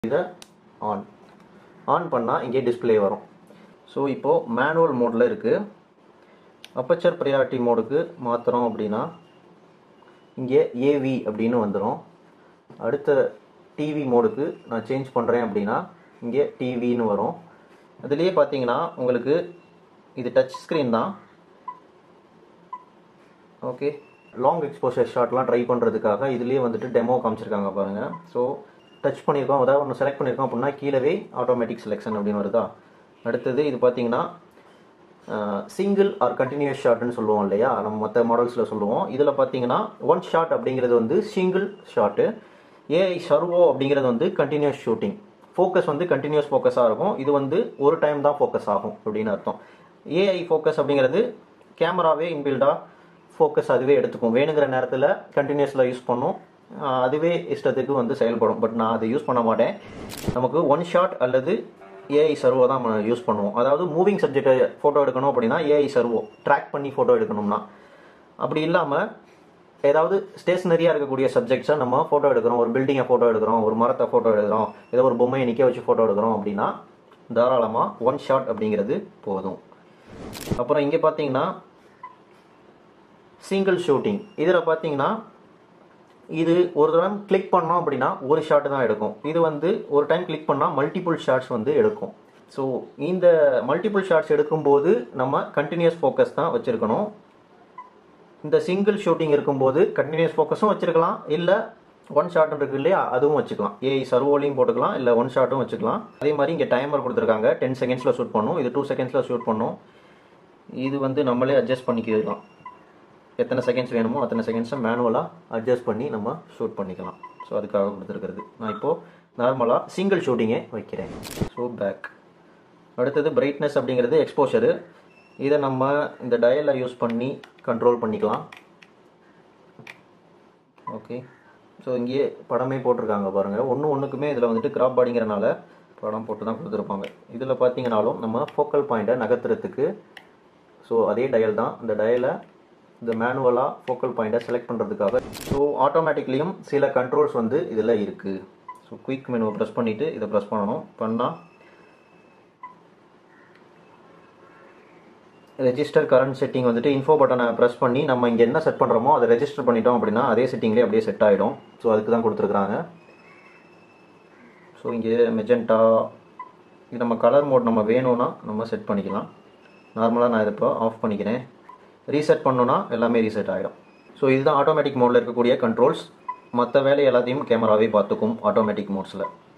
இதை on on பண்ணால் இங்கே டிஸ்ப்ளே வரும் ஸோ இப்போது மேனுவல் மோடில் இருக்குது அப்பச்சர் ப்ரையாரிட்டி மோடுக்கு மாற்றுறோம் அப்படின்னா இங்கே ஏவி அப்படின்னு வந்துடும் அடுத்த டிவி மோடுக்கு நான் சேஞ்ச் பண்ணுறேன் அப்படின்னா இங்கே டிவின்னு வரும் அதுலேயே பார்த்தீங்கன்னா உங்களுக்கு இது டச் ஸ்க்ரீன் தான் ஓகே லாங் எக்ஸ்போஷர் ஷாட்லாம் ட்ரை பண்ணுறதுக்காக இதுலேயே வந்துட்டு டெமோ காமிச்சிருக்காங்க பாருங்கள் ஸோ டச் பண்ணியிருக்கோம் அதாவது ஒன்று செலக்ட் பண்ணியிருக்கோம் அப்படின்னா கீழவே ஆட்டோமேட்டிக் செலெக்ஷன் அப்படின்னு வருதா அடுத்தது இது பார்த்தீங்கன்னா சிங்கிள் ஆர் கண்டினியூஸ் ஷாட்னு சொல்லுவோம் இல்லையா நம்ம மற்ற மாடல்ஸில் சொல்லுவோம் இதில் பார்த்தீங்கன்னா ஒன் ஷாட் அப்படிங்கிறது வந்து சிங்கிள் ஷாட்டு ஏஐ சர்வோ அப்படிங்கிறது வந்து கண்டினியூஸ் ஷூட்டிங் ஃபோக்கஸ் வந்து கண்டினியூஸ் ஃபோக்கஸாக இருக்கும் இது வந்து ஒரு டைம் தான் ஃபோக்கஸ் ஆகும் அப்படின்னு அர்த்தம் ஏஐ ஃபோக்கஸ் அப்படிங்கிறது கேமராவே இன்பில்டாக ஃபோக்கஸ் அதுவே எடுத்துக்கும் வேணுங்கிற நேரத்தில் கண்டினியூஸில் யூஸ் பண்ணும் ஆஹ் அதுவே இஷ்டத்துக்கு வந்து செயல்படும் பட் நான் அதை யூஸ் பண்ண மாட்டேன் நமக்கு ஒன் ஷாட் அல்லது ஏஐ சர்வோ தான் நம்ம யூஸ் பண்ணுவோம் அதாவது மூவிங் சப்ஜெக்டை ஃபோட்டோ எடுக்கணும் அப்படின்னா ஏஐ சர்வோ ட்ராக் பண்ணி ஃபோட்டோ எடுக்கணும்னா அப்படி இல்லாமல் ஏதாவது ஸ்டேஷனரியாக இருக்கக்கூடிய சப்ஜெக்ட்ஸை நம்ம ஃபோட்டோ எடுக்கிறோம் ஒரு பில்டிங்கை ஃபோட்டோ எடுக்கிறோம் ஒரு மரத்தை ஃபோட்டோ எடுக்கிறோம் ஏதோ ஒரு பொம்மையை நிற்க வச்சு ஃபோட்டோ எடுக்கிறோம் அப்படின்னா தாராளமாக ஒன் ஷாட் அப்படிங்கிறது போதும் அப்புறம் இங்கே பார்த்தீங்கன்னா சிங்கிள் ஷூட்டிங் இதில் பார்த்தீங்கன்னா இது ஒரு தடவை கிளிக் பண்ணோம் அப்படின்னா ஒரு ஷாட் தான் எடுக்கும் இது வந்து ஒரு டைம் கிளிக் பண்ணால் மல்டிபிள் ஷாட்ஸ் வந்து எடுக்கும் ஸோ இந்த மல்டிபிள் ஷாட்ஸ் எடுக்கும்போது நம்ம கண்டினியூஸ் ஃபோக்கஸ் தான் வச்சுருக்கணும் இந்த சிங்கிள் ஷூட்டிங் இருக்கும்போது கண்டினியூஸ் ஃபோக்கஸும் வச்சுருக்கலாம் இல்லை ஒன் ஷாட் இருக்கு இல்லையா அதுவும் வச்சுக்கலாம் ஏஐ சர்வோலையும் போட்டுக்கலாம் இல்லை ஒன் ஷாட்டும் வச்சுக்கலாம் அதே மாதிரி இங்கே டைமர் கொடுத்துருக்காங்க டென் செகண்ட்ஸில் ஷூட் பண்ணும் இது டூ செகண்ட்ஸில் ஷூட் பண்ணும் இது வந்து நம்மளே அட்ஜஸ்ட் பண்ணிக்கலாம் எத்தனை செகண்ட்ஸ் வேணுமோ அத்தனை செகண்ட்ஸை மேனுவலாக அட்ஜஸ்ட் பண்ணி நம்ம ஷூட் பண்ணிக்கலாம் ஸோ அதுக்காக கொடுத்துருக்கிறது நான் இப்போது நார்மலாக சிங்கிள் ஷூட்டிங்கே வைக்கிறேன் ஸோ பேக் அடுத்தது பிரைட்னஸ் அப்படிங்கிறது எக்ஸ்போஷரு இதை நம்ம இந்த டயலை யூஸ் பண்ணி கண்ட்ரோல் பண்ணிக்கலாம் ஓகே ஸோ இங்கேயே படமே போட்டிருக்காங்க பாருங்கள் ஒன்று ஒன்றுக்குமே இதில் வந்துட்டு கிராப் பாடிங்கிறனால படம் போட்டு தான் கொடுத்துருப்பாங்க இதில் பார்த்தீங்கனாலும் நம்ம ஃபோக்கல் பாயிண்ட்டை நகர்த்துறதுக்கு ஸோ அதே டயல் தான் இந்த டயலை இந்த மேனுவலாக ஃபோக்கல் பாயிண்ட்டை செலக்ட் பண்ணுறதுக்காக ஸோ ஆட்டோமேட்டிக்லேயும் சில கண்ட்ரோல்ஸ் வந்து இதில் இருக்குது ஸோ குயிக் மெனுவை ப்ரெஸ் பண்ணிவிட்டு இதை ப்ரெஸ் பண்ணணும் பண்ணால் ரெஜிஸ்டர் கரண்ட் செட்டிங் வந்துட்டு இன்ஃபோ பட்டனை ப்ரெஸ் பண்ணி நம்ம இங்கே என்ன செட் பண்ணுறோமோ அதை ரெஜிஸ்டர் பண்ணிட்டோம் அப்படின்னா அதே செட்டிங்லேயே அப்படியே செட் ஆகிடும் ஸோ அதுக்கு தான் கொடுத்துருக்குறாங்க ஸோ இங்கே மெஜெண்டா இது நம்ம கலர் மோட் நம்ம வேணும்னா நம்ம செட் பண்ணிக்கலாம் நார்மலாக நான் இதை இப்போ ஆஃப் பண்ணிக்கிறேன் ரீசெட் பண்ணோன்னா எல்லாமே ரீசெட் ஆகிடும் ஸோ இதுதான் ஆட்டோமேட்டிக் மோடில் இருக்கக்கூடிய கண்ட்ரோல்ஸ் மற்ற வேலை எல்லாத்தையும் கேமராவே பார்த்துக்கும் ஆட்டோமேட்டிக் மோட்ஸில்